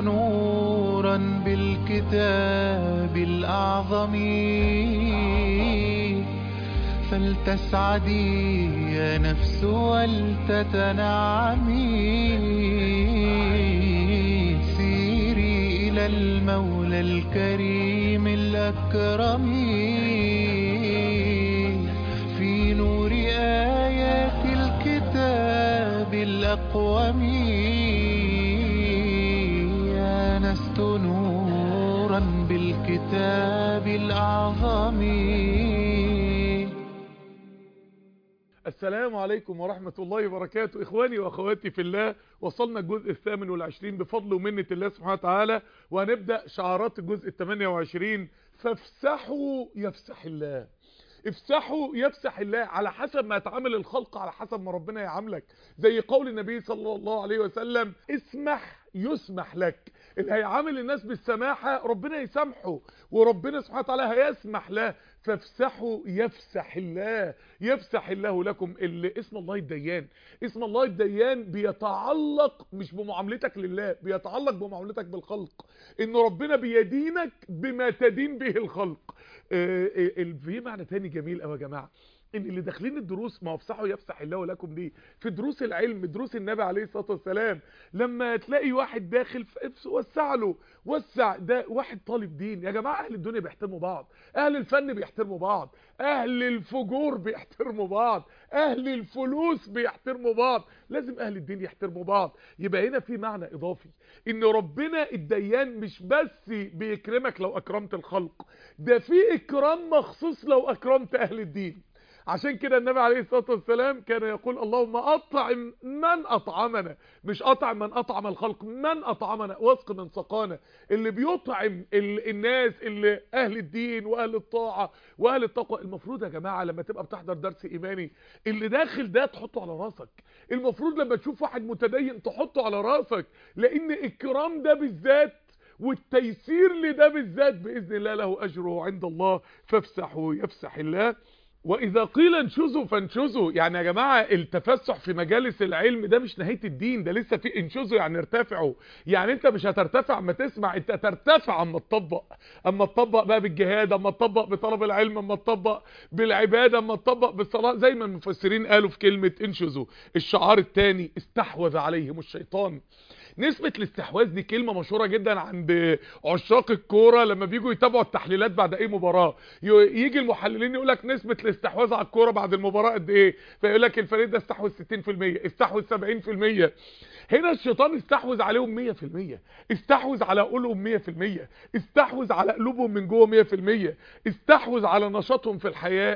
نورا بالكتاب الأعظم فلتسعدي يا نفس ولتتنعمي سيري إلى المولى الكريم الأكرم في نور آيات الكتاب الأقوم آنست نورا بالكتاب الأعظم السلام عليكم ورحمة الله وبركاته إخواني وأخواتي في الله وصلنا الجزء الثامن والعشرين بفضل ومنة الله سبحانه وتعالى وهنبدأ شعارات الجزء الثمانية وعشرين فافسحوا يفسح الله افسحوا يفسح الله على حسب ما يتعامل الخلق على حسب ما ربنا يعاملك زي قول النبي صلى الله عليه وسلم اسمح يسمح لك اللي هيعامل الناس بالسماحة ربنا يسامحه وربنا سبحانه وتعالى هيسمح له فافسحوا يفسح الله يفسح الله لكم اللي اسم الله الديان اسم الله الديان بيتعلق مش بمعاملتك لله بيتعلق بمعاملتك بالخلق ان ربنا بيدينك بما تدين به الخلق في معنى تاني جميل قوي يا جماعه ان اللي داخلين الدروس ما هو افسحوا يفسح الله لكم دي في دروس العلم دروس النبي عليه الصلاه والسلام لما تلاقي واحد داخل وسع له وسع ده واحد طالب دين يا جماعه اهل الدنيا بيحترموا بعض اهل الفن بيحترموا بعض اهل الفجور بيحترموا بعض اهل الفلوس بيحترموا بعض لازم اهل الدين يحترموا بعض يبقى هنا في معنى اضافي ان ربنا الديان مش بس بيكرمك لو اكرمت الخلق ده في اكرام مخصوص لو اكرمت اهل الدين عشان كده النبي عليه الصلاة والسلام كان يقول اللهم أطعم من أطعمنا مش أطعم من أطعم الخلق من أطعمنا واسق من سقانا اللي بيطعم الناس اللي أهل الدين وأهل الطاعة وأهل التقوى المفروض يا جماعة لما تبقى بتحضر درس إيماني اللي داخل ده تحطه على راسك المفروض لما تشوف واحد متدين تحطه على راسك لأن الكرام ده بالذات والتيسير لده بالذات بإذن الله له أجره عند الله فافسحوا يفسح الله واذا قيل انشزوا فانشزوا يعني يا جماعه التفسح في مجالس العلم ده مش نهايه الدين ده لسه في انشزوا يعني ارتفعوا يعني انت مش هترتفع اما تسمع انت هترتفع اما تطبق اما تطبق بقى بالجهاد اما تطبق بطلب العلم اما تطبق بالعباده اما تطبق بالصلاه زي ما المفسرين قالوا في كلمه انشزوا الشعار الثاني استحوذ عليهم الشيطان نسبة الاستحواذ دي كلمة مشهورة جدا عند عشاق الكورة لما بيجوا يتابعوا التحليلات بعد اي مباراة يجي المحللين يقول لك نسبة الاستحواذ على الكورة بعد المباراة قد ايه فيقول لك الفريق ده استحوذ 60% استحوذ 70% هنا الشيطان استحوذ عليهم 100% استحوذ على قلوبهم 100% استحوذ على قلوبهم من جوه 100% استحوذ على نشاطهم في الحياة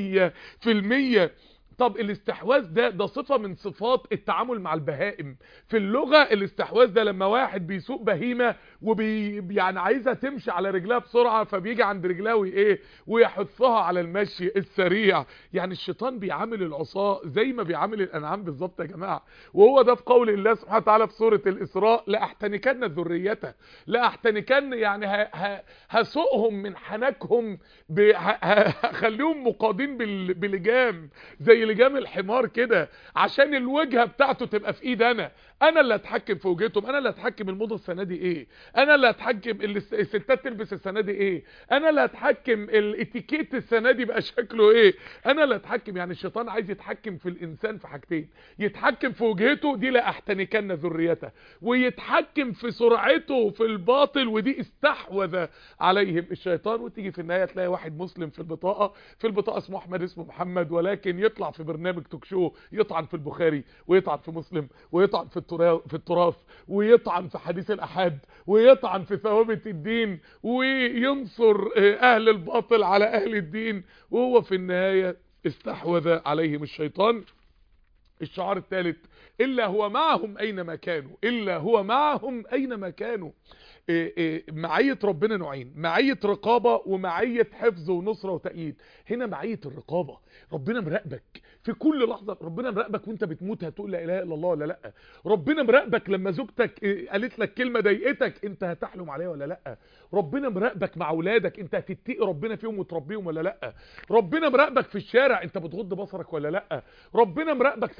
100% طب الاستحواذ ده ده صفة من صفات التعامل مع البهائم في اللغة الاستحواذ ده لما واحد بيسوق بهيمة وبي يعني عايزها تمشي على رجلها بسرعة فبيجي عند رجلها وايه ويحثها على المشي السريع يعني الشيطان بيعامل العصاة زي ما بيعامل الانعام بالظبط يا جماعة وهو ده في قول الله سبحانه وتعالى في سورة الاسراء لاحتنكن ذريته لاحتنكن يعني هسوقهم من حنكهم هخليهم مقادين بلجام زي لجام الحمار كده عشان الوجهه بتاعته تبقى في ايد انا انا اللي اتحكم في وجهتهم انا اللي اتحكم الموضه السنه دي ايه انا اللي اتحكم الستات تلبس السنه دي ايه انا اللي اتحكم الاتيكيت السنه دي بقى شكله ايه انا اللي اتحكم يعني الشيطان عايز يتحكم في الانسان في حاجتين يتحكم في وجهته دي لا احتنكن ذريته ويتحكم في سرعته في الباطل ودي استحوذ عليهم الشيطان وتيجي في النهايه تلاقي واحد مسلم في البطاقه في البطاقه اسمه احمد اسمه محمد ولكن يطلع في برنامج توك شو يطعن في البخاري ويطعن في مسلم ويطعن في في التراث ويطعن في حديث الاحاد ويطعن في ثوابت الدين وينصر اهل الباطل على اهل الدين وهو في النهاية استحوذ عليهم الشيطان الشعار الثالث إلا هو معهم أينما كانوا إلا هو معهم أينما كانوا معية ربنا نوعين معية رقابة ومعية حفظ ونصرة وتأييد هنا معية الرقابة ربنا مراقبك في كل لحظة ربنا مراقبك وانت بتموت هتقول لا اله الا الله ولا لا ربنا مراقبك لما زوجتك قالت لك كلمة ضايقتك انت هتحلم عليها ولا لا ربنا مراقبك مع اولادك انت هتتقي ربنا فيهم وتربيهم ولا لا ربنا مراقبك في الشارع انت بتغض بصرك ولا لا ربنا مراقبك ساعة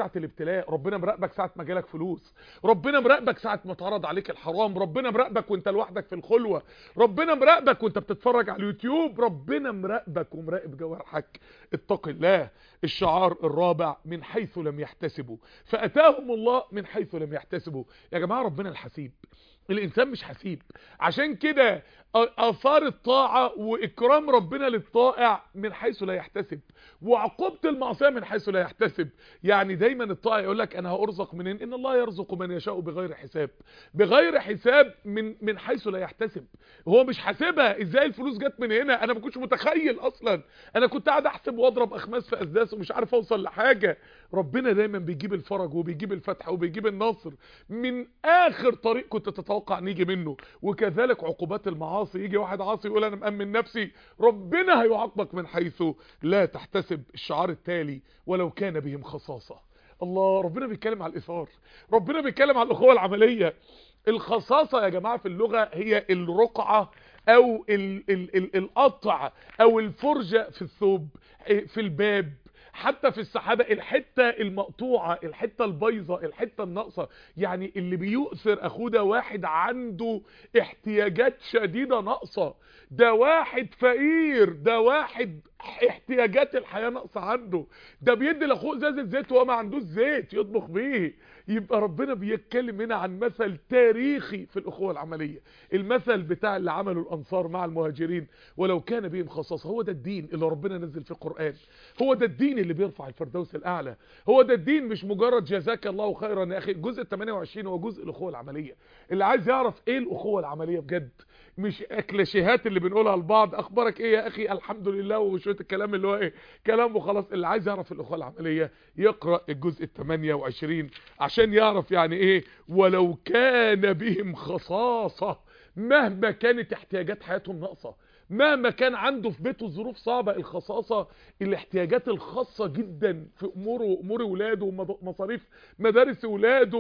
ساعه الابتلاء ربنا مراقبك ساعه ما جالك فلوس ربنا مراقبك ساعه ما اتعرض عليك الحرام ربنا مراقبك وانت لوحدك في الخلوه ربنا مراقبك وانت بتتفرج على اليوتيوب ربنا مراقبك ومراقب جوارحك اتق الله الشعار الرابع من حيث لم يحتسبوا فاتاهم الله من حيث لم يحتسبوا يا جماعه ربنا الحسيب الانسان مش حسيب عشان كده اثار الطاعه واكرام ربنا للطائع من حيث لا يحتسب وعقوبه المعصيه من حيث لا يحتسب يعني دايما الطائع يقول لك انا هارزق منين ان الله يرزق من يشاء بغير حساب بغير حساب من من حيث لا يحتسب هو مش حاسبها ازاي الفلوس جت من هنا انا ما كنتش متخيل اصلا انا كنت قاعد احسب واضرب اخماس في اسداس ومش عارف اوصل لحاجه ربنا دايما بيجيب الفرج وبيجيب الفتح وبيجيب النصر من اخر طريق كنت تتوقع نيجي منه وكذلك عقوبات المعاصي يجي واحد عاصي يقول انا مأمن نفسي ربنا هيعاقبك من حيث لا تحتسب الشعار التالي ولو كان بهم خصاصة الله ربنا بيتكلم على الاثار ربنا بيتكلم على الاخوه العمليه الخصاصه يا جماعه في اللغه هي الرقعه او ال ال ال القطع او الفرجه في الثوب في الباب حتى في السحابة الحتة المقطوعة الحتة البيضة الحتة الناقصة يعني اللي بيؤثر اخوه ده واحد عنده احتياجات شديدة ناقصة ده واحد فقير ده واحد احتياجات الحياة ناقصة عنده ده بيدي لاخوه ازازة زيت وهو ما عندوش زيت يطبخ بيه يبقى ربنا بيتكلم هنا عن مثل تاريخي في الاخوة العملية المثل بتاع اللي عمله الانصار مع المهاجرين ولو كان بهم خصاصة هو ده الدين اللي ربنا نزل في القرآن هو ده الدين اللي بيرفع الفردوس الاعلى هو ده الدين مش مجرد جزاك الله خيرا يا اخي الجزء ال 28 هو جزء الاخوة العملية اللي عايز يعرف ايه الاخوة العملية بجد مش اكلاشيهات اللي بنقولها لبعض اخبارك ايه يا اخي الحمد لله وشويه الكلام اللي هو ايه كلام وخلاص اللي عايز يعرف الاخوه العمليه يقرا الجزء ال 28 عشان يعرف يعني ايه ولو كان بهم خصاصه مهما كانت احتياجات حياتهم ناقصه مهما كان عنده في بيته ظروف صعبة الخصاصة الاحتياجات الخاصة جدا في اموره وامور ولاده ومصاريف مدارس ولاده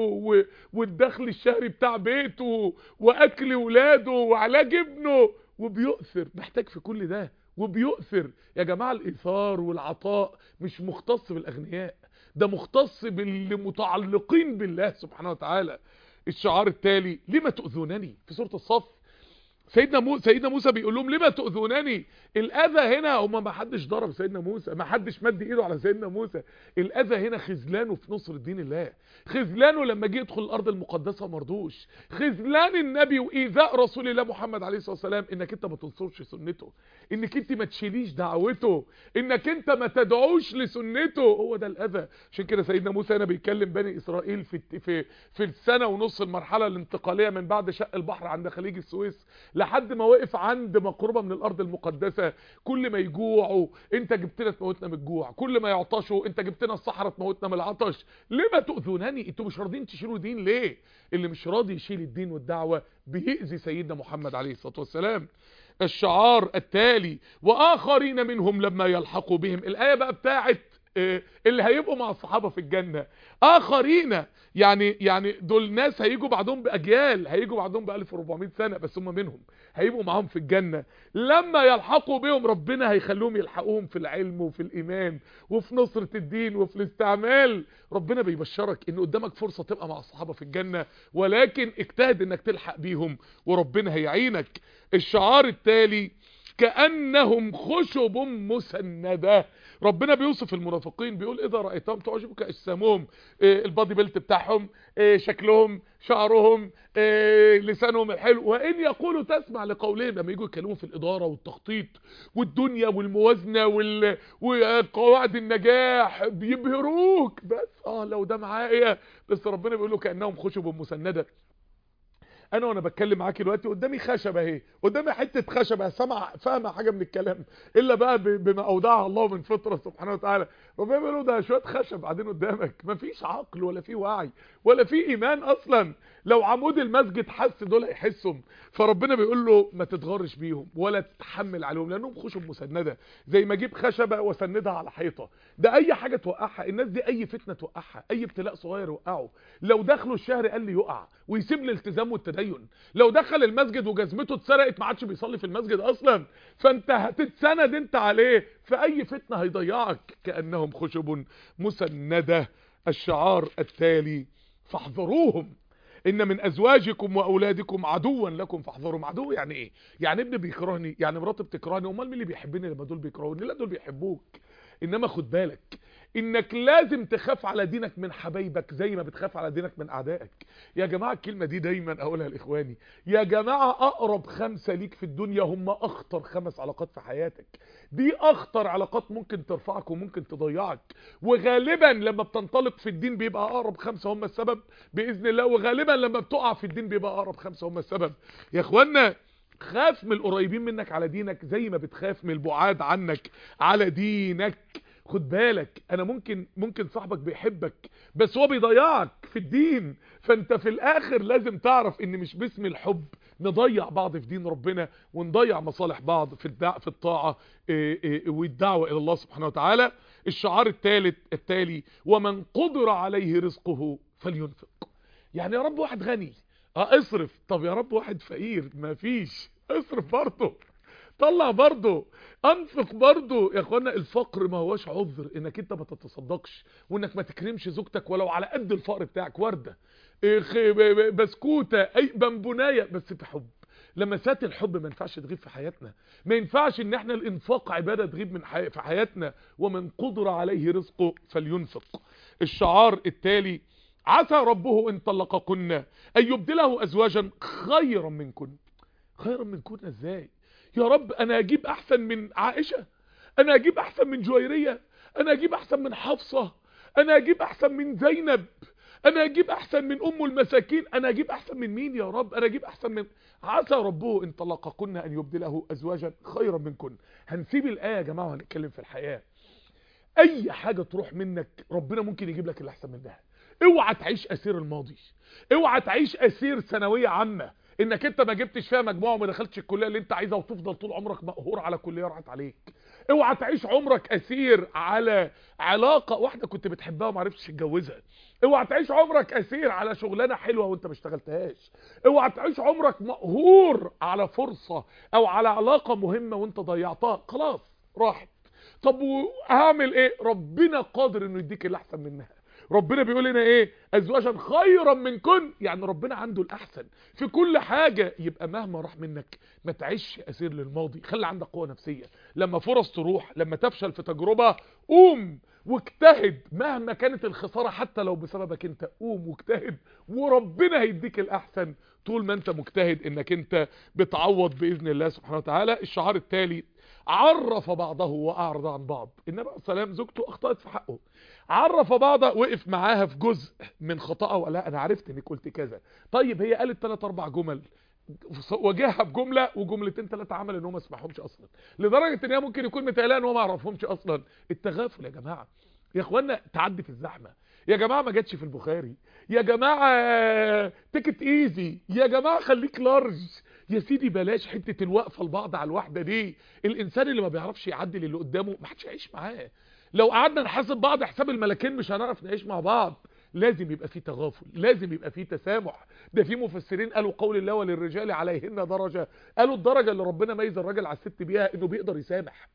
والدخل الشهري بتاع بيته واكل ولاده وعلاج ابنه وبيؤثر محتاج في كل ده وبيؤثر يا جماعة الايثار والعطاء مش مختص بالاغنياء ده مختص باللي متعلقين بالله سبحانه وتعالى الشعار التالي لما تؤذونني في سورة الصف سيدنا موسى سيدنا موسى بيقول لهم لما تؤذونني الاذى هنا هم ما حدش ضرب سيدنا موسى ما حدش مد ايده على سيدنا موسى الاذى هنا خذلانه في نصر دين الله خذلانه لما جه يدخل الارض المقدسه مرضوش خذلان النبي وايذاء رسول الله محمد عليه الصلاه والسلام انك انت ما تنصرش سنته انك انت ما تشيليش دعوته انك انت ما تدعوش لسنته هو ده الاذى عشان كده سيدنا موسى هنا بيكلم بني اسرائيل في في في السنه ونص المرحله الانتقاليه من بعد شق البحر عند خليج السويس لحد ما وقف عند مقربه من الارض المقدسه كل ما يجوعوا انت جبت لنا تموتنا من الجوع كل ما يعطشوا انت جبت لنا الصحراء تموتنا من العطش لما تؤذونني انتوا مش راضيين تشيلوا دين ليه اللي مش راضي يشيل الدين والدعوه بيأذي سيدنا محمد عليه الصلاه والسلام الشعار التالي واخرين منهم لما يلحقوا بهم الايه بقى بتاعت اللي هيبقوا مع الصحابه في الجنه اخرين يعني يعني دول ناس هيجوا بعدهم باجيال هيجوا بعدهم ب 1400 سنه بس هم منهم هيبقوا معاهم في الجنه لما يلحقوا بهم ربنا هيخليهم يلحقوهم في العلم وفي الايمان وفي نصره الدين وفي الاستعمال ربنا بيبشرك ان قدامك فرصه تبقى مع الصحابه في الجنه ولكن اجتهد انك تلحق بيهم وربنا هيعينك الشعار التالي كأنهم خشب مسندة ربنا بيوصف المنافقين بيقول اذا رأيتهم تعجبك اجسامهم إيه البادي بيلت بتاعهم إيه شكلهم شعرهم إيه لسانهم الحلو وان يقولوا تسمع لقولهم لما يجوا يتكلموا في الاداره والتخطيط والدنيا والموازنه وال... وقواعد النجاح بيبهروك بس اه لو ده معايا بس ربنا بيقول له كانهم خشب مسنده انا وانا بتكلم معاك دلوقتي قدامي خشبه اهي قدامي حته خشبه سامع فاهمه حاجه من الكلام الا بقى بما اودعها الله من فطره سبحانه وتعالى ربنا بيقول له ده شويه خشب قاعدين قدامك مفيش عقل ولا في وعي ولا في ايمان اصلا لو عمود المسجد حس دول هيحسهم فربنا بيقول له ما تتغرش بيهم ولا تتحمل عليهم لانهم خشب مسنده زي ما اجيب خشبه واسندها على حيطه ده اي حاجه توقعها الناس دي اي فتنه توقعها اي ابتلاء صغير يوقعه لو دخلوا الشهر قال لي يقع ويسيب الالتزام والتدين التدين لو دخل المسجد وجزمته اتسرقت ما عادش بيصلي في المسجد اصلا فانت هتتسند انت عليه فاي فتنه هيضيعك كانهم خشب مسنده الشعار التالي فاحذروهم ان من ازواجكم واولادكم عدوا لكم فاحذرهم عدو يعني ايه يعني ابني بيكرهني يعني مراتي بتكرهني امال مين اللي بيحبني لما دول بيكرهوني لا دول بيحبوك انما خد بالك انك لازم تخاف على دينك من حبايبك زي ما بتخاف على دينك من اعدائك يا جماعه الكلمه دي دايما اقولها لاخواني يا جماعه اقرب خمسه ليك في الدنيا هم اخطر خمس علاقات في حياتك دي اخطر علاقات ممكن ترفعك وممكن تضيعك وغالبا لما بتنطلق في الدين بيبقى اقرب خمسه هم السبب باذن الله وغالبا لما بتقع في الدين بيبقى اقرب خمسه هم السبب يا اخوانا خاف من القريبين منك على دينك زي ما بتخاف من البعاد عنك على دينك خد بالك انا ممكن ممكن صاحبك بيحبك بس هو بيضيعك في الدين فانت في الاخر لازم تعرف ان مش باسم الحب نضيع بعض في دين ربنا ونضيع مصالح بعض في الدع في الطاعه إيه إيه والدعوه الى الله سبحانه وتعالى الشعار الثالث التالي ومن قدر عليه رزقه فلينفق يعني يا رب واحد غني اه اصرف طب يا رب واحد فقير مفيش اصرف برضه طلع برضه انفق برضه يا اخوانا الفقر ما هوش عذر انك انت ما تتصدقش وانك ما تكرمش زوجتك ولو على قد الفقر بتاعك ورده بسكوته اي بنبونايه بس بحب لمسات الحب ما ينفعش تغيب في حياتنا ما ينفعش ان احنا الانفاق عباده تغيب من حي... في حياتنا ومن قدر عليه رزقه فلينفق الشعار التالي عسى ربه ان طلقكن ان يبدله ازواجا خيرا منكن خيرا منكن ازاي يا رب انا اجيب احسن من عائشة انا اجيب احسن من جويرية انا اجيب احسن من حفصة انا اجيب احسن من زينب انا اجيب احسن من ام المساكين انا اجيب احسن من مين يا رب انا اجيب احسن من عسى ربه ان طلقكن ان يبدله ازواجا خيرا منكن هنسيب الايه يا جماعه وهنتكلم في الحياه اي حاجه تروح منك ربنا ممكن يجيب لك اللي احسن منها اوعى تعيش اسير الماضي اوعى تعيش اسير ثانويه عامه انك انت ما جبتش فيها مجموعه وما دخلتش الكليه اللي انت عايزها وتفضل طول عمرك مقهور على كليه راحت عليك اوعى تعيش عمرك اسير على علاقه واحده كنت بتحبها وما عرفتش تتجوزها اوعى تعيش عمرك اسير على شغلانه حلوه وانت ما اشتغلتهاش اوعى تعيش عمرك مقهور على فرصه او على علاقه مهمه وانت ضيعتها خلاص راحت طب وهعمل ايه ربنا قادر انه يديك اللي احسن منها ربنا بيقول لنا ايه ازواجا خيرا منكن يعني ربنا عنده الاحسن في كل حاجة يبقى مهما راح منك ما تعيش اسير للماضي خلي عندك قوة نفسية لما فرص تروح لما تفشل في تجربة قوم واجتهد مهما كانت الخسارة حتى لو بسببك انت قوم واجتهد وربنا هيديك الاحسن طول ما انت مجتهد انك انت بتعوض باذن الله سبحانه وتعالى الشعار التالي عرف بعضه واعرض عن بعض النبي عليه السلام زوجته اخطأت في حقه عرف بعضها وقف معاها في جزء من خطأها ولا انا عرفت انك قلت كذا طيب هي قالت ثلاث اربع جمل واجهها بجمله وجملتين ثلاثه عمل ان هو ما سمعهمش اصلا لدرجه ان هي ممكن يكون متقلقان وهو ما يعرفهمش اصلا التغافل يا جماعه يا اخوانا تعدي في الزحمه يا جماعه ما جاتش في البخاري يا جماعه تيكت ايزي يا جماعه خليك لارج يا سيدي بلاش حته الوقفه البعض على الواحده دي الانسان اللي ما بيعرفش يعدي اللي قدامه ما حدش يعيش معاه لو قعدنا نحاسب بعض حساب الملكين مش هنعرف نعيش مع بعض لازم يبقى في تغافل لازم يبقى في تسامح ده في مفسرين قالوا قول الله وللرجال عليهن درجة قالوا الدرجة اللي ربنا ميز الراجل على الست بيها انه بيقدر يسامح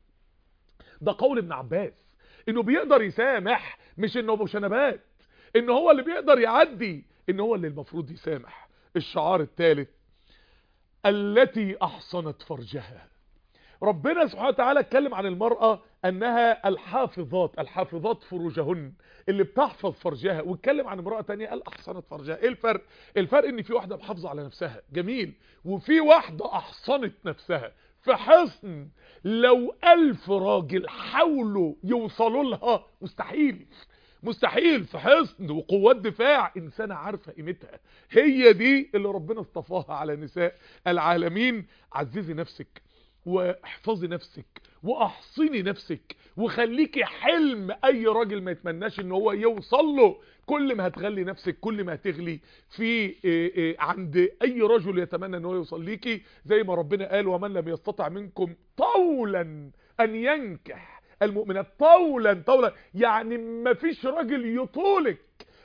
ده قول ابن عباس انه بيقدر يسامح مش انه ابو شنبات ان هو اللي بيقدر يعدي ان هو اللي المفروض يسامح الشعار الثالث التي احصنت فرجها ربنا سبحانه وتعالى اتكلم عن المرأة انها الحافظات الحافظات فروجهن اللي بتحفظ فرجها واتكلم عن امرأة تانية قال احصنت فرجها ايه الفرق الفرق ان في واحدة محافظة على نفسها جميل وفي واحدة احصنت نفسها في حصن لو الف راجل حاولوا يوصلوا لها مستحيل مستحيل في حصن وقوات دفاع انسانة عارفة قيمتها هي دي اللي ربنا اصطفاها على نساء العالمين عززي نفسك واحفظي نفسك واحصني نفسك وخليكي حلم اي راجل ما يتمناش ان هو يوصل له كل ما هتغلي نفسك كل ما هتغلي في إيه إيه عند اي رجل يتمنى ان هو يوصل ليكي زي ما ربنا قال ومن لم يستطع منكم طولا ان ينكح المؤمنات طولا طولا يعني ما فيش راجل يطولك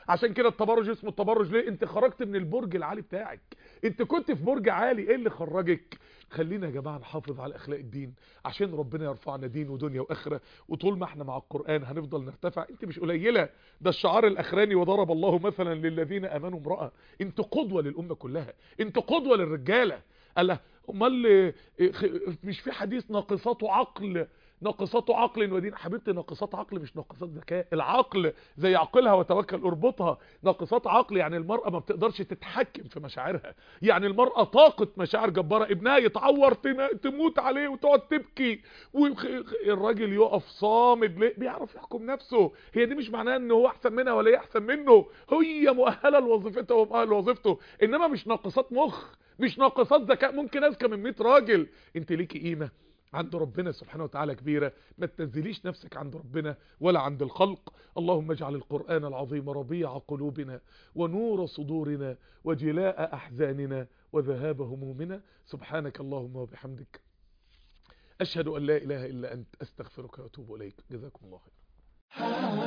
عشان كده التبرج اسمه التبرج ليه انت خرجت من البرج العالي بتاعك انت كنت في برج عالي ايه اللي خرجك خلينا يا جماعه نحافظ على اخلاق الدين عشان ربنا يرفعنا دين ودنيا واخره وطول ما احنا مع القران هنفضل نرتفع انت مش قليله ده الشعار الاخراني وضرب الله مثلا للذين امنوا امراه انت قدوه للامه كلها انت قدوه للرجاله قال امال مش في حديث ناقصات عقل ناقصات عقل ودين حبيبتي ناقصات عقل مش ناقصات ذكاء العقل زي عقلها وتوكل اربطها ناقصات عقل يعني المرأة ما بتقدرش تتحكم في مشاعرها يعني المرأة طاقة مشاعر جبارة ابنها يتعور تموت عليه وتقعد تبكي والراجل يقف صامد ليه بيعرف يحكم نفسه هي دي مش معناها ان هو احسن منها ولا هي احسن منه هي مؤهلة لوظيفتها ومؤهل لوظيفته انما مش ناقصات مخ مش ناقصات ذكاء ممكن اذكى من 100 راجل انت ليكي قيمه عند ربنا سبحانه وتعالى كبيرة ما تنزليش نفسك عند ربنا ولا عند الخلق اللهم اجعل القرآن العظيم ربيع قلوبنا ونور صدورنا وجلاء أحزاننا وذهاب همومنا سبحانك اللهم وبحمدك أشهد أن لا إله إلا أنت أستغفرك وأتوب إليك جزاكم الله خير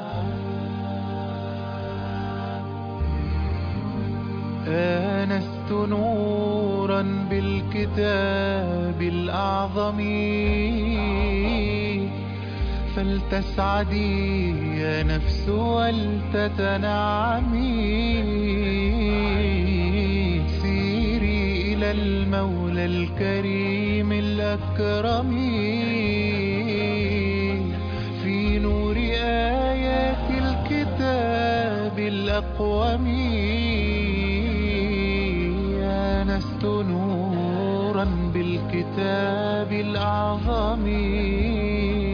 آنست نورا بالكتاب الأعظم فلتسعدي يا نفس ولتتنعمي سيري إلى المولى الكريم الأكرم في نور آيات الكتاب الأقوم آنست نورا بالكتاب الأعظم